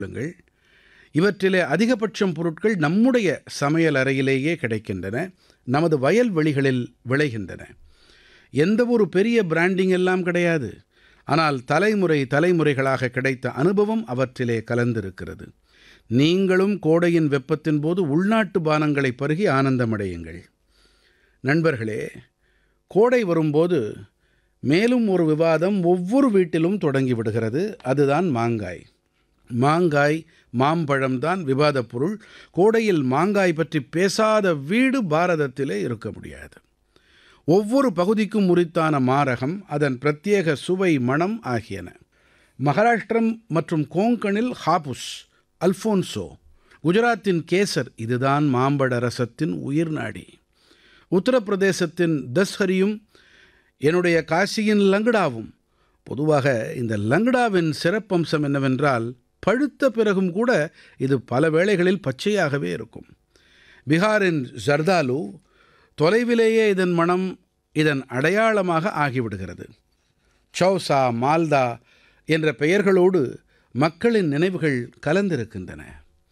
கொள்ளுங்கள் இவற்றிலே அதிகபட்சம் பொருட்கள் நம்முடைய சமையல் அறையிலேயே கிடைக்கின்றன நமது வயல்வெளிகளில் விளைகின்றன எந்த ஒரு பெரிய பிராண்டிங் எல்லாம் கிடையாது ஆனால் தலைமுறை தலைமுறைகளாக கிடைத்த அனுபவம் அவற்றிலே கலந்திருக்கிறது நீங்களும் கோடையின் வெப்பத்தின் போது உள்நாட்டு பானங்களை பருகி ஆனந்தமடையுங்கள் நண்பர்களே கோடை வரும்போது மேலும் ஒரு விவாதம் ஒவ்வொரு வீட்டிலும் தொடங்கி விடுகிறது அதுதான் மாங்காய் மாங்காய் மாம்பழம் தான் விவாதப் பொருள் கோடையில் மாங்காய் பற்றி பேசாத வீடு பாரதத்திலே இருக்க முடியாது ஒவ்வொரு பகுதிக்கும் உரித்தான மாரகம் அதன் பிரத்யேக சுவை மணம் ஆகியன மகாராஷ்டிரம் மற்றும் கோங்கனில் ஹாபுஸ் அல்ஃபோன்சோ குஜராத்தின் கேசர் இதுதான் மாம்பழ ரசத்தின் உயிர்நாடி உத்தரப்பிரதேசத்தின் தஸ்ஹரியும் என்னுடைய காசியின் லங்கடாவும் பொதுவாக இந்த லங்கடாவின் சிறப்பம்சம் என்னவென்றால் பழுத்த பிறகும் கூட இது பல வேளைகளில் பச்சையாகவே இருக்கும் பீகாரின் ஜர்தாலு தொலைவிலேயே இதன் மனம் இதன் அடையாளமாக ஆகிவிடுகிறது சௌசா மால்தா என்ற பெயர்களோடு மக்களின் நினைவுகள் கலந்திருக்கின்றன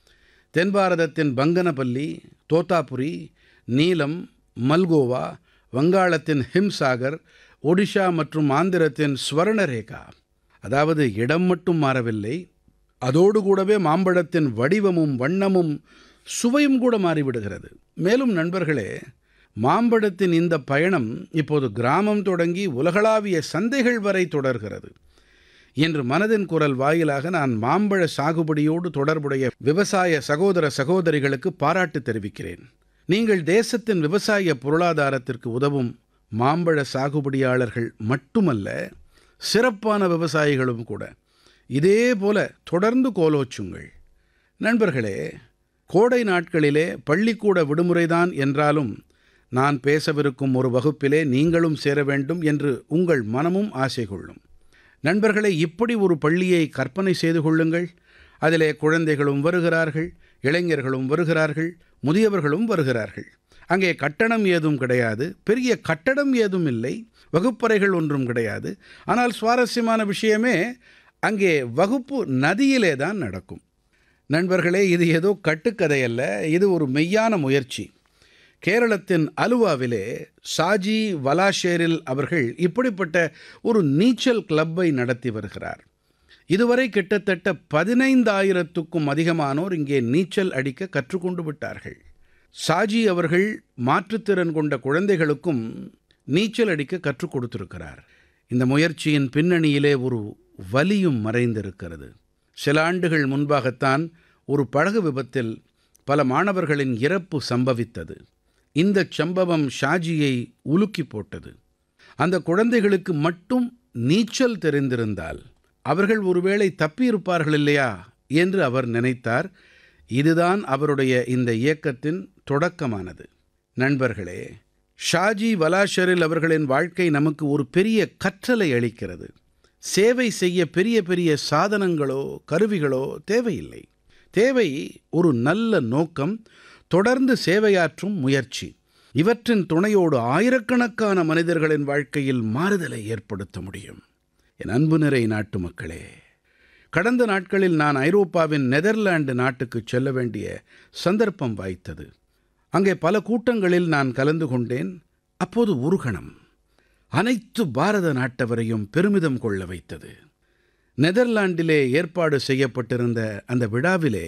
தென் பாரதத்தின் பங்கனபல்லி தோத்தாபுரி நீலம் மல்கோவா வங்காளத்தின் ஹிம்சாகர் ஒடிஷா மற்றும் ஆந்திரத்தின் ஸ்வர்ணரேகா அதாவது இடம் மட்டும் மாறவில்லை அதோடு கூடவே மாம்பழத்தின் வடிவமும் வண்ணமும் சுவையும் கூட மாறிவிடுகிறது மேலும் நண்பர்களே மாம்பழத்தின் இந்த பயணம் இப்போது கிராமம் தொடங்கி உலகளாவிய சந்தைகள் வரை தொடர்கிறது இன்று மனதின் குரல் வாயிலாக நான் மாம்பழ சாகுபடியோடு தொடர்புடைய விவசாய சகோதர சகோதரிகளுக்கு பாராட்டு தெரிவிக்கிறேன் நீங்கள் தேசத்தின் விவசாய பொருளாதாரத்திற்கு உதவும் மாம்பழ சாகுபடியாளர்கள் மட்டுமல்ல சிறப்பான விவசாயிகளும் கூட இதே போல தொடர்ந்து கோலோச்சுங்கள் நண்பர்களே கோடை நாட்களிலே பள்ளிக்கூட விடுமுறைதான் என்றாலும் நான் பேசவிருக்கும் ஒரு வகுப்பிலே நீங்களும் சேர வேண்டும் என்று உங்கள் மனமும் ஆசை கொள்ளும் நண்பர்களே இப்படி ஒரு பள்ளியை கற்பனை செய்து கொள்ளுங்கள் அதிலே குழந்தைகளும் வருகிறார்கள் இளைஞர்களும் வருகிறார்கள் முதியவர்களும் வருகிறார்கள் அங்கே கட்டணம் ஏதும் கிடையாது பெரிய கட்டடம் ஏதும் இல்லை வகுப்பறைகள் ஒன்றும் கிடையாது ஆனால் சுவாரஸ்யமான விஷயமே அங்கே வகுப்பு நதியிலே தான் நடக்கும் நண்பர்களே இது ஏதோ கட்டுக்கதை அல்ல இது ஒரு மெய்யான முயற்சி கேரளத்தின் அலுவாவிலே சாஜி வலாஷேரில் அவர்கள் இப்படிப்பட்ட ஒரு நீச்சல் கிளப்பை நடத்தி வருகிறார் இதுவரை கிட்டத்தட்ட பதினைந்தாயிரத்துக்கும் அதிகமானோர் இங்கே நீச்சல் அடிக்க கற்றுக்கொண்டு விட்டார்கள் சாஜி அவர்கள் மாற்றுத்திறன் கொண்ட குழந்தைகளுக்கும் நீச்சல் அடிக்க கற்றுக் கொடுத்திருக்கிறார் இந்த முயற்சியின் பின்னணியிலே ஒரு வலியும் மறைந்திருக்கிறது சில ஆண்டுகள் முன்பாகத்தான் ஒரு படகு விபத்தில் பல மாணவர்களின் இறப்பு சம்பவித்தது இந்த சம்பவம் ஷாஜியை உலுக்கி போட்டது அந்த குழந்தைகளுக்கு மட்டும் நீச்சல் தெரிந்திருந்தால் அவர்கள் ஒருவேளை தப்பியிருப்பார்கள் இல்லையா என்று அவர் நினைத்தார் இதுதான் அவருடைய இந்த இயக்கத்தின் தொடக்கமானது நண்பர்களே ஷாஜி வலாஷரில் அவர்களின் வாழ்க்கை நமக்கு ஒரு பெரிய கற்றலை அளிக்கிறது சேவை செய்ய பெரிய பெரிய சாதனங்களோ கருவிகளோ தேவையில்லை தேவை ஒரு நல்ல நோக்கம் தொடர்ந்து சேவையாற்றும் முயற்சி இவற்றின் துணையோடு ஆயிரக்கணக்கான மனிதர்களின் வாழ்க்கையில் மாறுதலை ஏற்படுத்த முடியும் என் அன்பு நிறை நாட்டு மக்களே கடந்த நாட்களில் நான் ஐரோப்பாவின் நெதர்லாந்து நாட்டுக்குச் செல்ல வேண்டிய சந்தர்ப்பம் வாய்த்தது அங்கே பல கூட்டங்களில் நான் கலந்து கொண்டேன் அப்போது ஒரு கணம் அனைத்து பாரத நாட்டவரையும் பெருமிதம் கொள்ள வைத்தது நெதர்லாண்டிலே ஏற்பாடு செய்யப்பட்டிருந்த அந்த விழாவிலே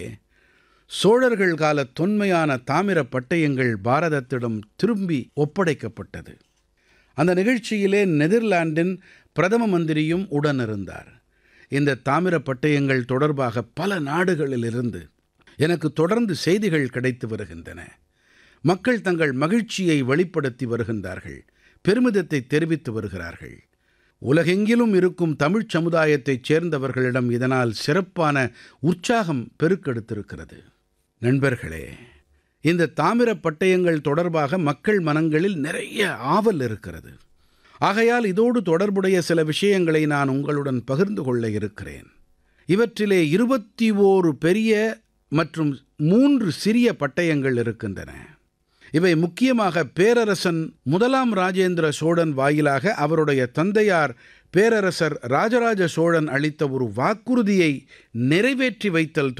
சோழர்கள் கால தொன்மையான தாமிர பட்டயங்கள் பாரதத்திடம் திரும்பி ஒப்படைக்கப்பட்டது அந்த நிகழ்ச்சியிலே நெதர்லாண்டின் பிரதம மந்திரியும் உடனிருந்தார் இந்த தாமிர பட்டயங்கள் தொடர்பாக பல நாடுகளிலிருந்து எனக்கு தொடர்ந்து செய்திகள் கிடைத்து வருகின்றன மக்கள் தங்கள் மகிழ்ச்சியை வெளிப்படுத்தி வருகின்றார்கள் பெருமிதத்தை தெரிவித்து வருகிறார்கள் உலகெங்கிலும் இருக்கும் தமிழ்ச் சமுதாயத்தைச் சேர்ந்தவர்களிடம் இதனால் சிறப்பான உற்சாகம் பெருக்கெடுத்திருக்கிறது நண்பர்களே இந்த தாமிர பட்டயங்கள் தொடர்பாக மக்கள் மனங்களில் நிறைய ஆவல் இருக்கிறது ஆகையால் இதோடு தொடர்புடைய சில விஷயங்களை நான் உங்களுடன் பகிர்ந்து கொள்ள இருக்கிறேன் இவற்றிலே இருபத்தி ஓரு பெரிய மற்றும் மூன்று சிறிய பட்டயங்கள் இருக்கின்றன இவை முக்கியமாக பேரரசன் முதலாம் ராஜேந்திர சோழன் வாயிலாக அவருடைய தந்தையார் பேரரசர் ராஜராஜ சோழன் அளித்த ஒரு வாக்குறுதியை நிறைவேற்றி வைத்தல்